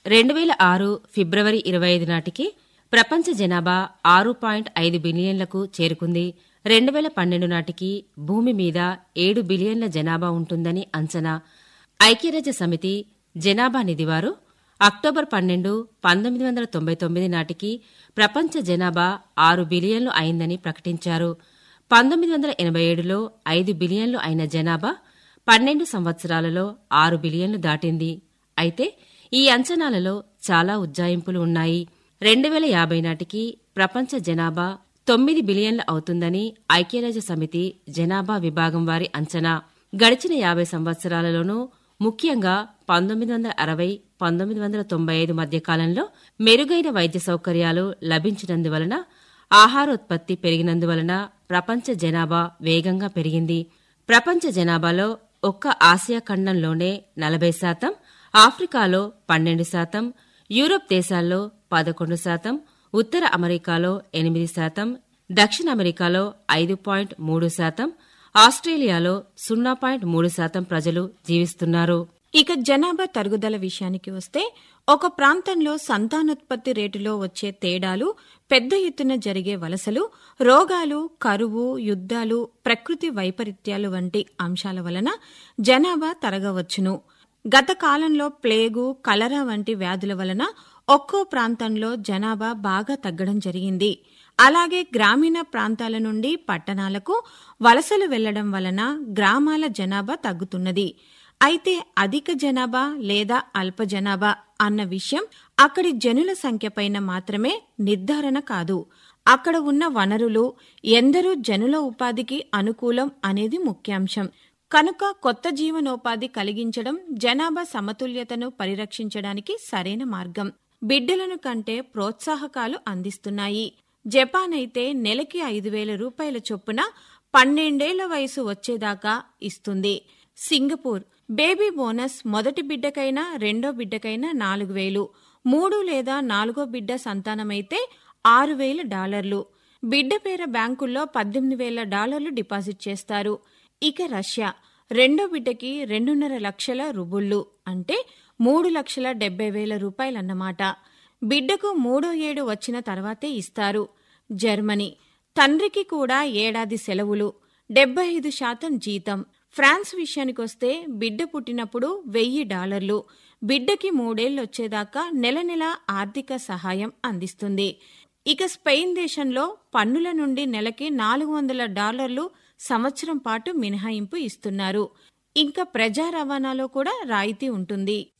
రెండు వేల ఆరు ఫిబ్రవరి ఇరవై ఐదు నాటికి ప్రపంచ జనాభా ఆరు పాయింట్ ఐదు బిలియన్లకు చేరుకుంది రెండు వేల పన్నెండు నాటికి భూమి మీద ఏడు బిలియన్ల జనాభా ఉంటుందని అంచనా ఐక్యరాజ్య సమితి జనాభా నిధివారు అక్టోబర్ పన్నెండు పంతొమ్మిది వందల తొంభై తొమ్మిది నాటికి ప్రపంచ జనాభా ఆరు బిలియన్లు అయిందని ప్రకటించారు పంతొమ్మిది వందల ఎనభై ఏడులో ఐదు బిలియన్లు అయిన జనాభా పన్నెండు సంవత్సరాలలో ఆరు బిలియన్లు దాటింది అయితే ఈ అంచనాలలో చాలా ఉజ్జాయింపులు ఉన్నాయి రెండు వేల యాభై నాటికి ప్రపంచ జనాభా తొమ్మిది బిలియన్లు అవుతుందని ఐక్యరాజ్య సమితి జనాభా విభాగం వారి అంచనా గడిచిన యాభై సంవత్సరాలలోనూ ముఖ్యంగా పంతొమ్మిది వందల అరవై పంతొమ్మిది వందల తొంభై ఐదు మధ్య కాలంలో మెరుగైన వైద్య సౌకర్యాలు లభించినందువలన ఆహారోత్పత్తి పెరిగినందువలన ప్రపంచ జనాభా వేగంగా పెరిగింది ప్రపంచ జనాభాలో ఒక్క ఆసియా ఖండంలోనే నలభై శాతం ఆఫ్రికాలో పన్నెండు శాతం యూరోప్ దేశాల్లో పదకొండు శాతం ఉత్తర అమెరికాలో ఎనిమిది శాతం దక్షిణ అమెరికాలో ఐదు పాయింట్ మూడు శాతం ఆస్ట్రేలియాలో సున్నా పాయింట్ మూడు శాతం ప్రజలు జీవిస్తున్నారు ఇక జనాభా తరుగుదల విషయానికి వస్తే ఒక ప్రాంతంలో సంతానోత్పత్తి రేటులో వచ్చే తేడాలు పెద్ద ఎత్తున జరిగే వలసలు రోగాలు కరువు యుద్ధాలు ప్రకృతి వైపరీత్యాలు వంటి అంశాల వలన జనాభా తరగవచ్చును గత కాలంలో ప్లేగు కలరా వంటి వ్యాధుల వలన ఒక్కో ప్రాంతంలో జనాభా బాగా తగ్గడం జరిగింది అలాగే గ్రామీణ ప్రాంతాల నుండి పట్టణాలకు వలసలు వెళ్లడం వలన గ్రామాల జనాభా తగ్గుతున్నది అయితే అధిక జనాభా లేదా అల్ప జనాభా అన్న విషయం అక్కడి జనుల సంఖ్యపైన మాత్రమే నిర్ధారణ కాదు అక్కడ ఉన్న వనరులు ఎందరూ జనుల ఉపాధికి అనుకూలం అనేది ముఖ్యాంశం కనుక కొత్త జీవనోపాధి కలిగించడం జనాభా సమతుల్యతను పరిరక్షించడానికి సరైన మార్గం బిడ్డలను కంటే ప్రోత్సాహకాలు అందిస్తున్నాయి జపాన్ అయితే నెలకి ఐదు వేల రూపాయల చొప్పున పన్నెండేళ్ల వయసు వచ్చేదాకా ఇస్తుంది సింగపూర్ బేబీ బోనస్ మొదటి బిడ్డకైనా రెండో బిడ్డకైనా నాలుగు వేలు మూడు లేదా నాలుగో బిడ్డ సంతానమైతే ఆరు వేల డాలర్లు బిడ్డ పేర బ్యాంకుల్లో పద్దెనిమిది వేల డాలర్లు డిపాజిట్ చేస్తారు ఇక రష్యా రెండో బిడ్డకి రెండున్నర లక్షల రుబుళ్ళు అంటే మూడు లక్షల డెబ్బై వేల రూపాయలన్నమాట బిడ్డకు మూడో ఏడు వచ్చిన తర్వాతే ఇస్తారు జర్మనీ తండ్రికి కూడా ఏడాది సెలవులు డెబ్బై ఐదు శాతం జీతం ఫ్రాన్స్ విషయానికొస్తే బిడ్డ పుట్టినప్పుడు వెయ్యి డాలర్లు బిడ్డకి మూడేళ్లొచ్చేదాకా నెల నెల ఆర్థిక సహాయం అందిస్తుంది ఇక స్పెయిన్ దేశంలో పన్నుల నుండి నెలకి నాలుగు వందల డాలర్లు సంవత్సరం పాటు మినహాయింపు ఇస్తున్నారు ఇంకా ప్రజా రవాణాలో కూడా రాయితీ ఉంటుంది